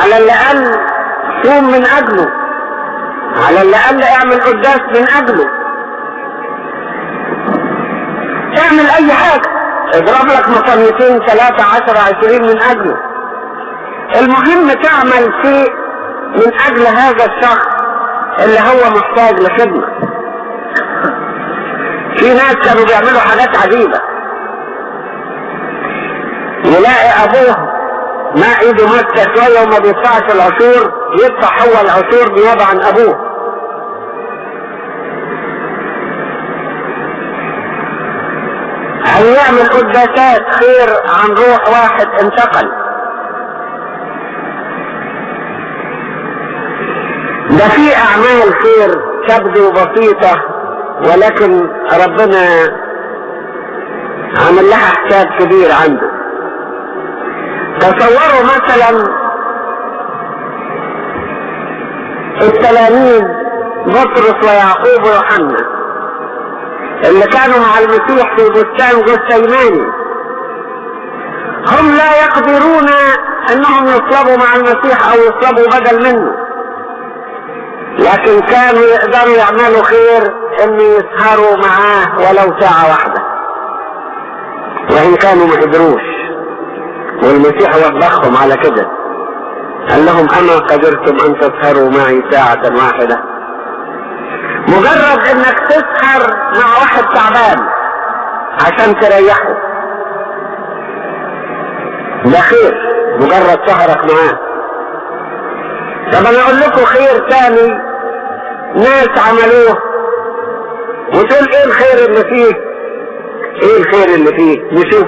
على الأقل صوم من أجله على الأقل اعمل قداس من أجله اعمل أي حاجة اضرب لك مصنفين ثلاثة عشر عشرين من أجله المهم تعمل شيء من أجل هذا الشخص اللي هو محتاج لخدمة في ناس كانوا بيعملوا حاجات عجيبة يلاقي أبوه ما ايده ماسكه شويه وما بيدفعش العشور يدفع هو العشور نيابه عن ابوه او يعمل قداسات خير عن روح واحد انتقل ده في اعمال خير تبدو بسيطة ولكن ربنا عمل لها حساب كبير عنده تصوروا مثلا التلاميذ بطرس ويعقوب ويوحنا اللي كانوا مع المسيح في بستان جثيماني هم لا يقدرون انهم يصلبوا مع المسيح او يصلبوا بدل منه لكن كانوا يقدروا يعملوا خير ان يسهروا معاه ولو ساعة واحدة وان كانوا ما قدروش والمسيح وبخهم على كده قال لهم اما قدرتم ان تسهروا معي ساعة واحدة مجرد انك تسهر مع واحد تعبان عشان تريحه ده خير مجرد سهرك معاه طب انا اقول لكم خير تاني ناس عملوه وتقول ايه الخير اللي فيه ايه الخير اللي فيه نشوف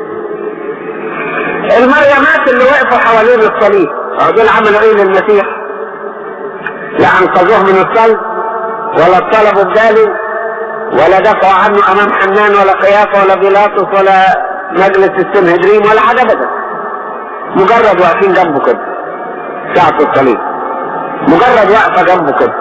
المريمات اللي وقفوا حوالين الصليب دول عملوا ايه للمسيح لا انقذوه من الصلب ولا طلبوا بداله ولا دفعوا عنه امام حنان ولا قيافه ولا بيلاطس ولا مجلس السنهدريم ولا حاجه ابدا مجرد واقفين جنبه كده ساعة الصليب مجرد واقفه جنبه كده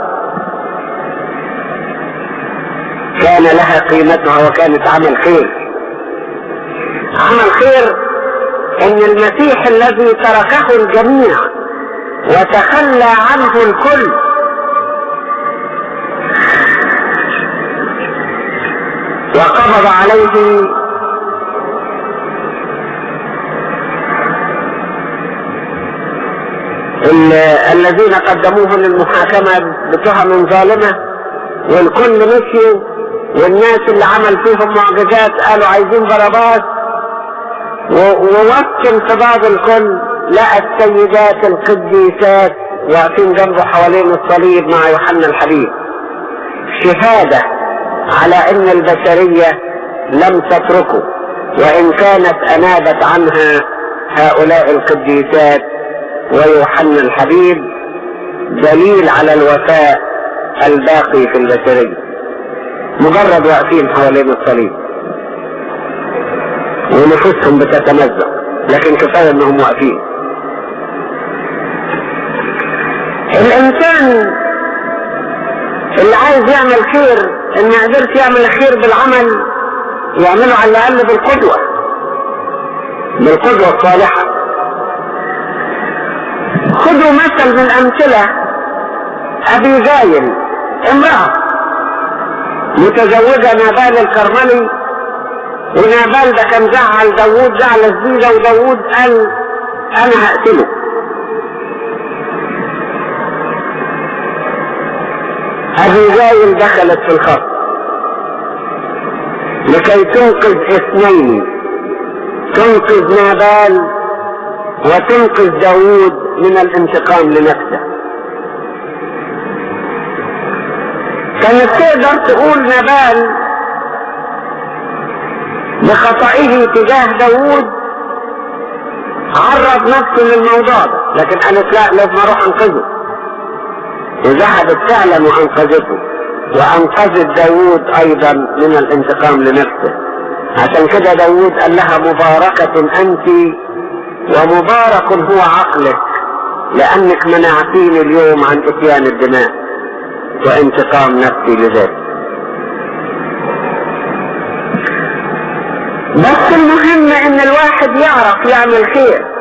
كان لها قيمتها وكانت عمل خير عمل خير ان المسيح الذي تركه الجميع وتخلى عنه الكل وقبض عليه الذين قدموه للمحاكمة بتهم ظالمة والكل مشيوا والناس اللي عمل فيهم معجزات قالوا عايزين باراباس ووسط انقباض الكل لقى السيدات القديسات واقفين جنبه حوالين الصليب مع يوحنا الحبيب شهادة على ان البشرية لم تتركه وان كانت انابت عنها هؤلاء القديسات ويوحنا الحبيب دليل على الوفاء الباقي في البشرية مجرد واقفين حوالين الصليب ونفوسهم بتتمزق لكن كفاية انهم واقفين الانسان اللي عايز يعمل خير ان ما قدرش يعمل الخير بالعمل يعمله على الاقل بالقدوة بالقدوة الصالحة خذوا مثل من امثلة ابي جايل امرأة متزوجة نابال الكرملي ونابال ده كان زعل داوود زعل الزيدة وداوود قال انا هقتله ابي دخلت في الخط لكي تنقذ اثنين تنقذ نابال وتنقذ داوود من الانتقام لنفسه كانت تقدر تقول نابال بخطئه تجاه داوود عرض نفسه للموضوع ده لكن قالت لا لازم اروح انقذه وذهبت فعلا وانقذته وانقذت داوود ايضا من الانتقام لنفسه عشان كده داوود قال لها مباركة انت ومبارك هو عقلك لانك منعتيني اليوم عن اتيان الدماء وانتقام نفسي لذلك بس المهم ان الواحد يعرف يعمل خير